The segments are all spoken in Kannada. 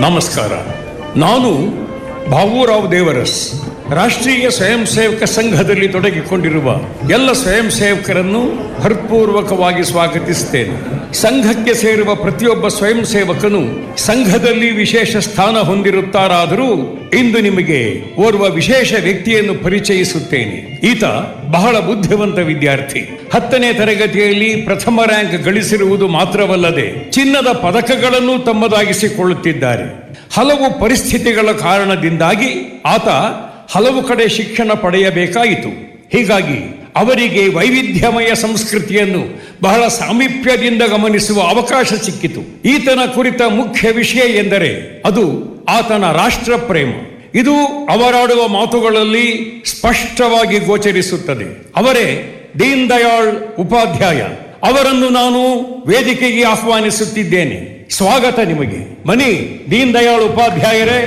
ನಮಸ್ಕಾರ ನಾನು ಬಾಬುರಾವ್ ದೇವರಸ್ ರಾಷ್ಟ್ರೀಯ ಸ್ವಯಂ ಸೇವಕ ಸಂಘದಲ್ಲಿ ತೊಡಗಿಕೊಂಡಿರುವ ಎಲ್ಲ ಸ್ವಯಂ ಸೇವಕರನ್ನು ಹೃತ್ಪೂರ್ವಕವಾಗಿ ಸ್ವಾಗತಿಸುತ್ತೇನೆ ಸಂಘಕ್ಕೆ ಸೇರುವ ಪ್ರತಿಯೊಬ್ಬ ಸ್ವಯಂ ಸೇವಕನು ಸಂಘದಲ್ಲಿ ವಿಶೇಷ ಸ್ಥಾನ ಹೊಂದಿರುತ್ತಾರಾದರೂ ಇಂದು ನಿಮಗೆ ಓರ್ವ ವಿಶೇಷ ವ್ಯಕ್ತಿಯನ್ನು ಪರಿಚಯಿಸುತ್ತೇನೆ ಈತ ಬಹಳ ಬುದ್ಧಿವಂತ ವಿದ್ಯಾರ್ಥಿ ಹತ್ತನೇ ತರಗತಿಯಲ್ಲಿ ಪ್ರಥಮ ರ್ಯಾಂಕ್ ಗಳಿಸಿರುವುದು ಮಾತ್ರವಲ್ಲದೆ ಚಿನ್ನದ ಪದಕಗಳನ್ನು ತಮ್ಮದಾಗಿಸಿಕೊಳ್ಳುತ್ತಿದ್ದಾರೆ ಹಲವು ಪರಿಸ್ಥಿತಿಗಳ ಕಾರಣದಿಂದಾಗಿ ಆತ ಹಲವು ಕಡೆ ಶಿಕ್ಷಣ ಪಡೆಯಬೇಕಾಯಿತು ಹೀಗಾಗಿ ಅವರಿಗೆ ವೈವಿಧ್ಯಮಯ ಸಂಸ್ಕೃತಿಯನ್ನು ಬಹಳ ಸಾಮೀಪ್ಯದಿಂದ ಗಮನಿಸುವ ಅವಕಾಶ ಸಿಕ್ಕಿತು ಈತನ ಕುರಿತ ಮುಖ್ಯ ವಿಷಯ ಎಂದರೆ ಅದು ಆತನ ರಾಷ್ಟ್ರ ಪ್ರೇಮ ಇದು ಅವರಾಡುವ ಮಾತುಗಳಲ್ಲಿ ಸ್ಪಷ್ಟವಾಗಿ ಗೋಚರಿಸುತ್ತದೆ ಅವರೇ ದೀನ್ ದಯಾಳ್ ಉಪಾಧ್ಯಾಯ ಅವರನ್ನು ನಾನು ವೇದಿಕೆಗೆ ಆಹ್ವಾನಿಸುತ್ತಿದ್ದೇನೆ ಸ್ವಾಗತ ನಿಮಗೆ ಮನಿ ದೀನ್ ದಯಾಳ್ ಉಪಾಧ್ಯಾಯರೇ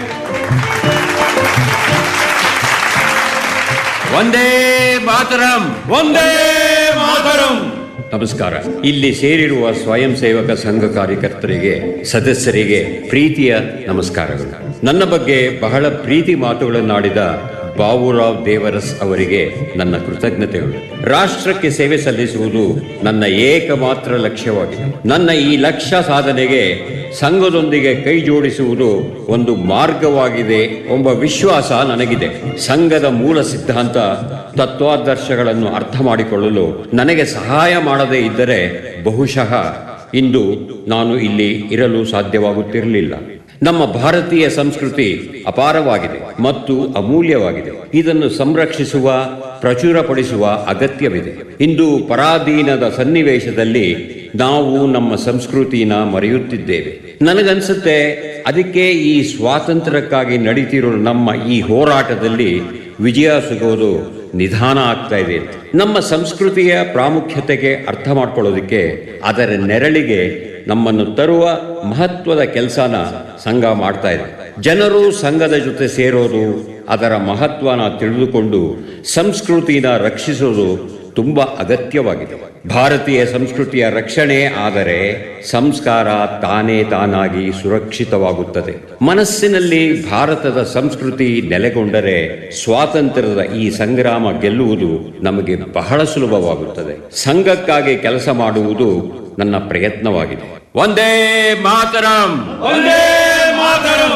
ಒಂದೇ ಮಾತರಂ ಒಂದೇ ಮಾತರಂ ನಮಸ್ಕಾರ ಇಲ್ಲಿ ಸೇರಿರುವ ಸ್ವಯಂ ಸೇವಕ ಸಂಘ ಕಾರ್ಯಕರ್ತರಿಗೆ ಸದಸ್ಯರಿಗೆ ಪ್ರೀತಿಯ ನಮಸ್ಕಾರಗಳು ನನ್ನ ಬಗ್ಗೆ ಬಹಳ ಪ್ರೀತಿ ಮಾತುಗಳನ್ನಾಡಿದ ಬಾಬುರಾವ್ ದೇವರಸ್ ಅವರಿಗೆ ನನ್ನ ಕೃತಜ್ಞತೆಗಳು ರಾಷ್ಟ್ರಕ್ಕೆ ಸೇವೆ ಸಲ್ಲಿಸುವುದು ನನ್ನ ಏಕಮಾತ್ರ ಲಕ್ಷ್ಯವಾಗಿದೆ ನನ್ನ ಈ ಲಕ್ಷ್ಯ ಸಾಧನೆಗೆ ಸಂಘದೊಂದಿಗೆ ಕೈ ಜೋಡಿಸುವುದು ಒಂದು ಮಾರ್ಗವಾಗಿದೆ ಎಂಬ ವಿಶ್ವಾಸ ನನಗಿದೆ ಸಂಘದ ಮೂಲ ಸಿದ್ಧಾಂತ ತತ್ವಾದರ್ಶಗಳನ್ನು ಅರ್ಥ ಮಾಡಿಕೊಳ್ಳಲು ನನಗೆ ಸಹಾಯ ಮಾಡದೇ ಇದ್ದರೆ ಬಹುಶಃ ಇಂದು ನಾನು ಇಲ್ಲಿ ಇರಲು ಸಾಧ್ಯವಾಗುತ್ತಿರಲಿಲ್ಲ ನಮ್ಮ ಭಾರತೀಯ ಸಂಸ್ಕೃತಿ ಅಪಾರವಾಗಿದೆ ಮತ್ತು ಅಮೂಲ್ಯವಾಗಿದೆ ಇದನ್ನು ಸಂರಕ್ಷಿಸುವ ಪ್ರಚುರಪಡಿಸುವ ಅಗತ್ಯವಿದೆ ಇಂದು ಪರಾಧೀನದ ಸನ್ನಿವೇಶದಲ್ಲಿ ನಾವು ನಮ್ಮ ಸಂಸ್ಕೃತಿನ ಮರೆಯುತ್ತಿದ್ದೇವೆ ನನಗನ್ಸುತ್ತೆ ಅದಕ್ಕೆ ಈ ಸ್ವಾತಂತ್ರ್ಯಕ್ಕಾಗಿ ನಡೀತಿರೋ ನಮ್ಮ ಈ ಹೋರಾಟದಲ್ಲಿ ವಿಜಯ ಸಿಗೋದು ನಿಧಾನ ಆಗ್ತಾ ಇದೆ ಅಂತ. ನಮ್ಮ ಸಂಸ್ಕೃತಿಯ ಪ್ರಾಮುಖ್ಯತೆಗೆ ಅರ್ಥ ಮಾಡ್ಕೊಳ್ಳೋದಕ್ಕೆ ಅದರ ನೆರಳಿಗೆ ನಮ್ಮನ್ನು ತರುವ ಮಹತ್ವದ ಕೆಲಸನ ಸಂಘ ಮಾಡ್ತಾ ಇದೆ ಜನರು ಸಂಘದ ಜೊತೆ ಸೇರೋದು ಅದರ ಮಹತ್ವನ ತಿಳಿದುಕೊಂಡು ಸಂಸ್ಕೃತಿನ ರಕ್ಷಿಸೋದು ತುಂಬಾ ಅಗತ್ಯವಾಗಿದೆ ಭಾರತೀಯ ಸಂಸ್ಕೃತಿಯ ರಕ್ಷಣೆ ಆದರೆ ಸಂಸ್ಕಾರ ತಾನೇ ತಾನಾಗಿ ಸುರಕ್ಷಿತವಾಗುತ್ತದೆ ಮನಸ್ಸಿನಲ್ಲಿ ಭಾರತದ ಸಂಸ್ಕೃತಿ ನೆಲೆಗೊಂಡರೆ ಸ್ವಾತಂತ್ರ್ಯದ ಈ ಸಂಗ್ರಾಮ ಗೆಲ್ಲುವುದು ನಮಗೆ ಬಹಳ ಸುಲಭವಾಗುತ್ತದೆ ಸಂಘಕ್ಕಾಗಿ ಕೆಲಸ ಮಾಡುವುದು ನನ್ನ ಪ್ರಯತ್ನವಾಗಿದೆ ಒಂದೇ ಮಾತರಂ ಒಂದೇ ಮಾತರಂ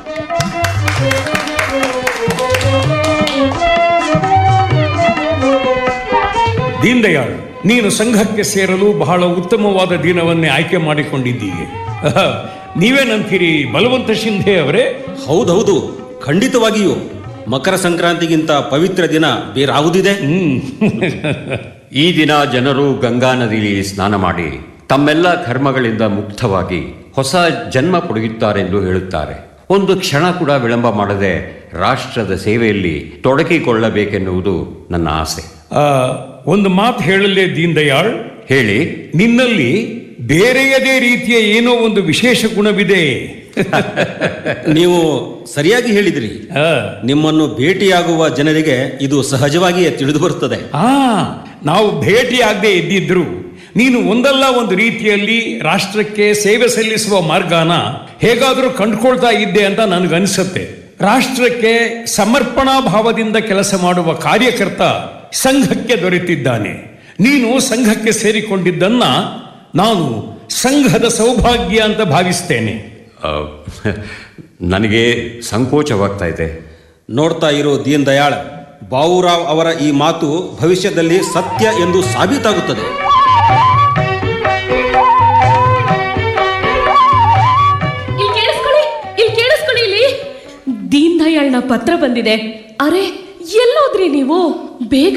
ದೀನ್ ದಯಾಳ್ ನೀನು ಸಂಘಕ್ಕೆ ಸೇರಲು ಬಹಳ ಉತ್ತಮವಾದ ದಿನವನ್ನೇ ಆಯ್ಕೆ ಮಾಡಿಕೊಂಡಿದ್ದೀಯೆ ಅಹ, ನೀವೇನಂತೀರಿ ಬಲವಂತ ಶಿಂಧೆ ಅವರೇ ಹೌದೌದು ಖಂಡಿತವಾಗಿಯೂ ಮಕರ ಸಂಕ್ರಾಂತಿಗಿಂತ ಪವಿತ್ರ ದಿನ ಬೇರಾವುದಿದೆ ಹ್ಮ್ ಈ ದಿನ ಜನರು ಗಂಗಾ ನದಿಯಲ್ಲಿ ಸ್ನಾನ ಮಾಡಿ ತಮ್ಮೆಲ್ಲ ಕರ್ಮಗಳಿಂದ ಮುಕ್ತವಾಗಿ ಹೊಸ ಜನ್ಮ ಪಡೆಯುತ್ತಾರೆಂದು ಹೇಳುತ್ತಾರೆ ಒಂದು ಕ್ಷಣ ಕೂಡ ವಿಳಂಬ ಮಾಡದೆ ರಾಷ್ಟ್ರದ ಸೇವೆಯಲ್ಲಿ ತೊಡಗಿಕೊಳ್ಳಬೇಕೆನ್ನುವುದು ನನ್ನ ಆಸೆ ಆ, ಒಂದು ಮಾತು ಹೇಳಲೇ ದೀನ್ ದಯಾಳ್ ಹೇಳಿ ನಿನ್ನಲ್ಲಿ ಬೇರೆಯದೇ ರೀತಿಯ ಏನೋ ಒಂದು ವಿಶೇಷ ಗುಣವಿದೆ ನೀವು ಸರಿಯಾಗಿ ಹೇಳಿದಿರಿ ಆ, ನಿಮ್ಮನ್ನು ಭೇಟಿಯಾಗುವ ಜನರಿಗೆ ಇದು ಸಹಜವಾಗಿಯೇ ತಿಳಿದು ಬರುತ್ತದೆ ಆ ನಾವು ಭೇಟಿಯಾಗದೆ ಇದ್ದಿದ್ರು ನೀನು ಒಂದಲ್ಲ ಒಂದು ರೀತಿಯಲ್ಲಿ ರಾಷ್ಟ್ರಕ್ಕೆ ಸೇವೆ ಸಲ್ಲಿಸುವ ಮಾರ್ಗನ ಹೇಗಾದರೂ ಕಂಡುಕೊಳ್ತಾ ಇದ್ದೆ ಅಂತ ನನಗನ್ಸುತ್ತೆ ರಾಷ್ಟ್ರಕ್ಕೆ ಸಮರ್ಪಣಾ ಭಾವದಿಂದ ಕೆಲಸ ಮಾಡುವ ಕಾರ್ಯಕರ್ತ ಸಂಘಕ್ಕೆ ದೊರೆತಿದ್ದಾನೆ ನೀನು ಸಂಘಕ್ಕೆ ಸೇರಿಕೊಂಡಿದ್ದನ್ನ ನಾನು ಸಂಘದ ಸೌಭಾಗ್ಯ ಅಂತ ಭಾವಿಸ್ತೇನೆ ಆ, ನನಗೆ ಸಂಕೋಚವಾಗ್ತಾ ಇದೆ ನೋಡ್ತಾ ಇರೋ ದೀನ್ ದಯಾಳ್ ಬಾವುರಾವ್ ಅವರ ಈ ಮಾತು ಭವಿಷ್ಯದಲ್ಲಿ ಸತ್ಯ ಎಂದು ಸಾಬೀತಾಗುತ್ತದೆ ಇಲ್ಲಿ ಕೇಳಿಸ್ಕೊಳ್ಳಿ ಇಲ್ಲಿ ಕೇಳಿಸ್ಕೊಳ್ಳಿ ಇಲ್ಲಿ ದೀನ್ ದಯಾಳ್ನ ಪತ್ರ ಬಂದಿದೆ ಅರೆ ಎಲ್ಲೋದ್ರಿ ನೀವು ಬೇಗ